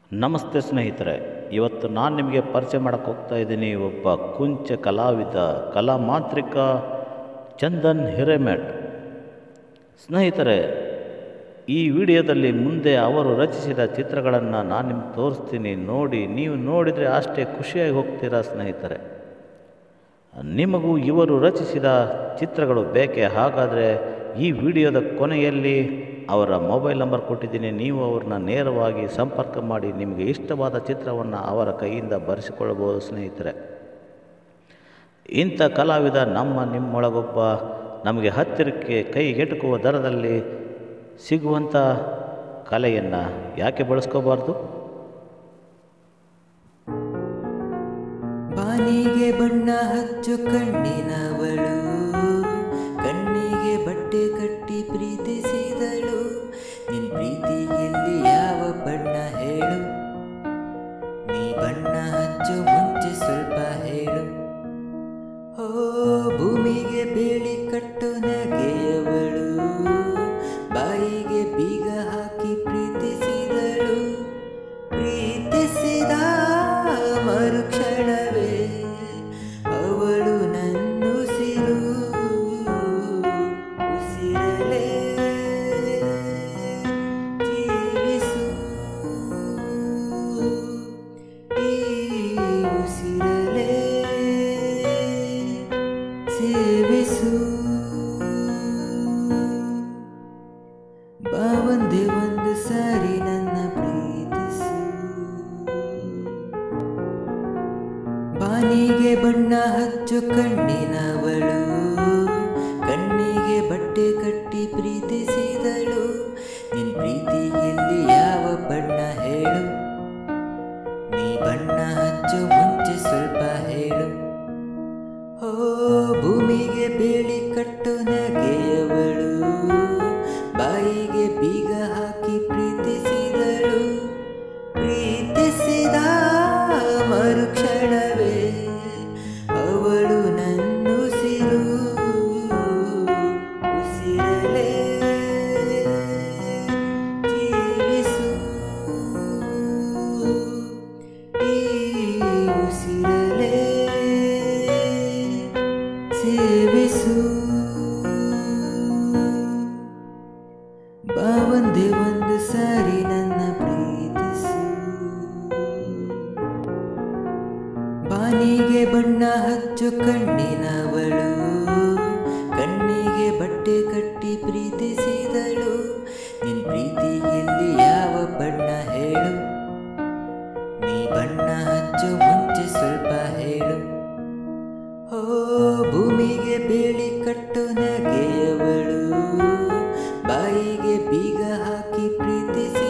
ನಮಸ್ತೆ ಸ್ನೇಹಿತರೆ ಇವತ್ತು ನಾನು ನಿಮಗೆ ಪರಿಚಯ ಮಾಡೋಕ್ಕೆ ಹೋಗ್ತಾ ಇದ್ದೀನಿ ಒಬ್ಬ ಕುಂಚ ಕಲಾವಿದ ಕಲಾ ಮಾಂತ್ರಿಕ ಚಂದನ್ ಹಿರೇಮೆಟ್ ಸ್ನೇಹಿತರೆ ಈ ವಿಡಿಯೋದಲ್ಲಿ ಮುಂದೆ ಅವರು ರಚಿಸಿದ ಚಿತ್ರಗಳನ್ನು ನಾನು ನಿಮ್ಗೆ ತೋರಿಸ್ತೀನಿ ನೋಡಿ ನೀವು ನೋಡಿದರೆ ಅಷ್ಟೇ ಖುಷಿಯಾಗಿ ಹೋಗ್ತೀರಾ ಸ್ನೇಹಿತರೆ ನಿಮಗೂ ಇವರು ರಚಿಸಿದ ಚಿತ್ರಗಳು ಬೇಕೇ ಹಾಗಾದರೆ ಈ ವಿಡಿಯೋದ ಕೊನೆಯಲ್ಲಿ ಅವರ ಮೊಬೈಲ್ ನಂಬರ್ ಕೊಟ್ಟಿದ್ದೀನಿ ನೀವು ಅವ್ರನ್ನ ನೇರವಾಗಿ ಸಂಪರ್ಕ ಮಾಡಿ ನಿಮಗೆ ಇಷ್ಟವಾದ ಚಿತ್ರವನ್ನು ಅವರ ಕೈಯಿಂದ ಬರೆಸಿಕೊಳ್ಳಬಹುದು ಸ್ನೇಹಿತರೆ ಇಂಥ ಕಲಾವಿದ ನಮ್ಮ ನಿಮ್ಮೊಳಗೊಬ್ಬ ನಮಗೆ ಹತ್ತಿರಕ್ಕೆ ಕೈಗೆಟುಕುವ ದರದಲ್ಲಿ ಸಿಗುವಂಥ ಕಲೆಯನ್ನು ಯಾಕೆ ಬಳಸ್ಕೋಬಾರ್ದು ಬಾನಿಗೆ ಬಣ್ಣ ಹಚ್ಚು ಕಣ್ಣಿನವಳು ಕಣ್ಣಿಗೆ ಬಟ್ಟೆ ಕಟ್ಟಿ ಪ್ರೀತಿಸಿದಳು ನಿನ್ ಪ್ರೀತಿಯಲ್ಲಿ ಯಾವ ಬಣ್ಣ ಹೇಳು ನೀ ಬಣ್ಣ ಹಚ್ಚು ಮುಂಚೆ ಸ್ವಲ್ಪ ಹೇಳು ಓ ಭೂಮಿಗೆ ಬೇಳಿ ಕಟ್ಟು ನಗೆಯವಳು ಬಾಯಿಗೆ ಬೀಗ ಹಾಕಿ ಪ್ರೀತಿಸಿದಳು ಪ್ರೀತಿಸಿದ ಮರುಕ್ಷಣವೇ ಅವಳು ನನ್ನುಸಿರು ಉಸಿರಲೇ ಜೀವಿಸು ಈ ಉಸಿರಲೇ ಸೇವಿಸು ಬಾ ಒಂದೇ ಒಂದು ಸಾರಿ ನನ್ನ ಪ್ರೀತಿಸು ಬಾನಿಗೆ ಬಣ್ಣ ಹಚ್ಚು ಕಣ್ಣಿನವಳು ಕಣ್ಣಿಗೆ ಬಟ್ಟೆ ಕಟ್ಟಿ ಪ್ರೀತಿಸಿದಳು ನಿನ್ ಪ್ರೀತಿಯಲ್ಲಿ ಯಾವ ಬಣ್ಣ ಹೇಳು ನೀ ಬಣ್ಣ ಹಚ್ಚು ಮುಂಚೆ ಸ್ವಲ್ಪ ಹೇಳು ಓ ಭೂಮಿಗೆ ಬೇಳಿ ಕಟ್ಟು ನಗೆಯವಳು ಬಾಯಿಗೆ ಬೀಗ ಹಾಕಿ ಪ್ರೀತಿಸಿದಳು ಪ್ರೀತಿಸಿದ ಮರುಕ್ಷಣವೇ ಅವಳು ನನ್ನುಸಿರು ಉಸಿರಲೇ ಜೀವಿಸು ಈ ಉಸಿರಲೇ ಸೇವಿಸು ಬಾ ಒಂದೇ ಒಂದು ಸಾರಿ ನನ್ನ ಪ್ರೀತಿಸು ಬಾನಿಗೆ ಬಣ್ಣ ಹಚ್ಚು ಕಣ್ಣಿನವಳು ಕಣ್ಣಿಗೆ ಬಟ್ಟೆ ಕಟ್ಟಿ ಪ್ರೀತಿಸಿದಳು ನಿನ್ ಪ್ರೀತಿಯಲ್ಲಿ ಯಾವ ಬಣ್ಣ ಹೇಳು ನೀ ಬಣ್ಣ ಹಚ್ಚು ಮುಂಚೆ ಸ್ವಲ್ಪ ಹೇಳು ಓ ಭೂಮಿಗೆ ಬೇಳಿ ಕಟ್ಟು ನಗೆಯವಳು ಬಾಯಿಗೆ ಬೀಗ ಹಾಕಿ ಪ್ರೀತಿಸಿ